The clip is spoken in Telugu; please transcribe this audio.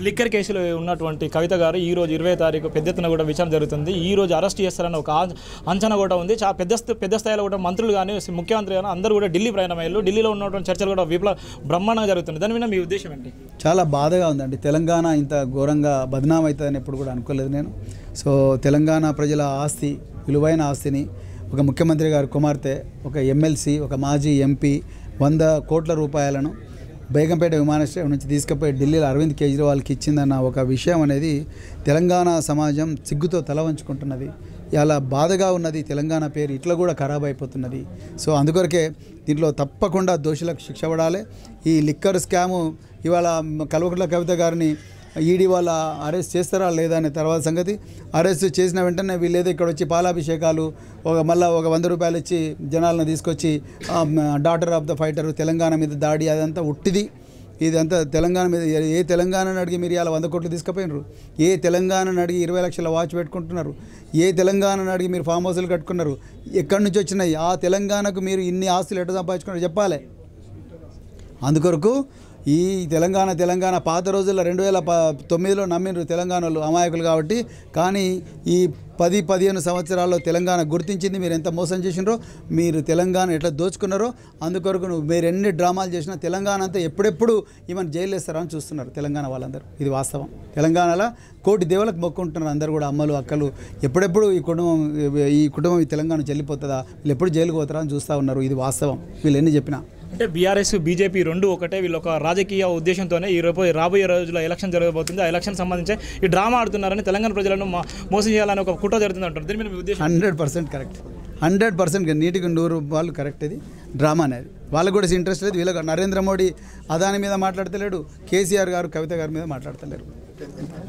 లిక్కర్ కేసులో ఉన్నటువంటి కవిత గారు ఈ రోజు ఇరవై తారీఖు పెద్ద ఎత్తున కూడా విచారణ జరుగుతుంది ఈ రోజు అరెస్ట్ చేస్తారని ఒక ఆ- అంచనా కూడా ఉంది చాలా పెద్ద స్థ- పెద్ద స్థాయిలో కూడా మంత్రులు కానీ ముఖ్యమంత్రి కానీ అందరూ కూడా ఢిల్లీ ప్రయాణమయ్యారు ఢిల్లీలో ఉన్నటువంటి చర్చలు కూడా విప్లవ బ్రహ్మాండంగా జరుగుతుంది దాని మీద మీ ఉద్దేశం ఏంటి చాలా బాధగా ఉందండి తెలంగాణ ఇంత ఘోరంగా బదనాం అవుతుందని ఎప్పుడు కూడా అనుకోలేదు నేను సో తెలంగాణ ప్రజల ఆస్తి విలువైన ఆస్తిని ఒక ముఖ్యమంత్రి గారి కుమార్తె ఒక ఎమ్మెల్సీ ఒక మాజీ ఎంపీ వంద కోట్ల రూపాయలను బేగంపేట విమానాశ్రయం నుంచి తీసుకుపోయి ఢిల్లీలో అరవింద్ కేజ్రీవాల్కి ఇచ్చిందన్న ఒక విషయం అనేది తెలంగాణ సమాజం సిగ్గుతో తల వంచుకుంటున్నది ఇలా బాధగా ఉన్నది తెలంగాణ పేరు ఇట్లా కూడా ఖరాబ్ అయిపోతున్నది సో అందుకొరకే దీంట్లో తప్పకుండా దోషులకు శిక్ష పడాలి ఈ లిక్కర్ స్కాము ఇవాళ కల్వకుంట్ల కవిత గారిని ఈడీ వాళ్ళ అరెస్ట్ చేస్తారా లేదా అనే తర్వాత సంగతి అరెస్ట్ చేసిన వెంటనే వీళ్ళేదో ఇక్కడ వచ్చి పాలాభిషేకాలు ఒక మళ్ళీ ఒక వంద రూపాయలు ఇచ్చి జనాలను తీసుకొచ్చి daughter of the fighter Telangana మీద దాడి అదంతా ఉట్టిది ఇదంతా తెలంగాణ మీద ఏ- ఏ తెలంగాణను అడిగి మీరు ఇలా వంద కోట్లు తీసుకుపోయినారు ఏ తెలంగాణను అడిగి ఇరవై లక్షల వాచ్ పెట్టుకుంటున్నారు ఏ తెలంగాణను అడిగి మీరు ఫామ్ హౌస్లు కట్టుకున్నారు ఎక్కడి నుంచి వచ్చినాయి ఆ తెలంగాణకు మీరు ఇన్ని ఆస్తులు ఎట్లా సంపాదించుకున్నారు చెప్పాలి అందుకొరకు ఈ తెలంగాణ తెలంగాణ పాత రోజుల్లో రెండు వేల ప తొమ్మిదిలో నమ్మినారు తెలంగాణలో అమాయకులు కాబట్టి కానీ ఈ పది పదిహేను సంవత్సరాల్లో తెలంగాణ గుర్తించింది మీరు ఎంత మోసం చేసినారో మీరు తెలంగాణ ఎట్లా దోచుకున్నారో అందుకొరకు నువ్వు మీరు ఎన్ని డ్రామాలు చేసినా తెలంగాణ అంతా ఎప్పుడెప్పుడు ఈమెను జైలు వేస్తారా అని చూస్తున్నారు తెలంగాణ వాళ్ళందరూ ఇది వాస్తవం తెలంగాణలో కోటి దేవులకు మొక్కుంటున్నారు అందరు కూడా అమ్మలు అక్కలు ఎప్పుడెప్పుడు ఈ కుటుంబం ఈ కుటుంబం ఈ తెలంగాణ చెల్లిపోతుందా వీళ్ళు ఎప్పుడు జైలుకు పోతారా అని చూస్తూ ఉన్నారు ఇది వాస్తవం వీళ్ళు ఎన్ని చెప్పినా అంటే బీఆర్ఎస్ బీజేపీ రెండు ఒకటే వీళ్ళు ఒక రాజకీయ ఉద్దేశంతోనే ఈ రేపు రాబోయే రోజుల్లో ఎలక్షన్ జరగబోతుంది ఆ ఎలక్షన్ సంబంధించి ఈ డ్రామా ఆడుతున్నారని తెలంగాణ ప్రజలను మా- మోసం చేయాలని ఒక కుట్ర జరుగుతుంది అంటారు దీని మీద మీ ఉద్దేశం hundred percent correct hundred percent నీటికి నూరు వాళ్ళు కరెక్ట్ ఇది డ్రామా అనేది వాళ్ళకు కూడా ఇంట్రెస్ట్ లేదు వీళ్ళకి నరేంద్ర మోడీ అదాని మీద మాట్లాడతలేడు కేసీఆర్ గారు కవిత గారి మీద మాట్లాడతలేరు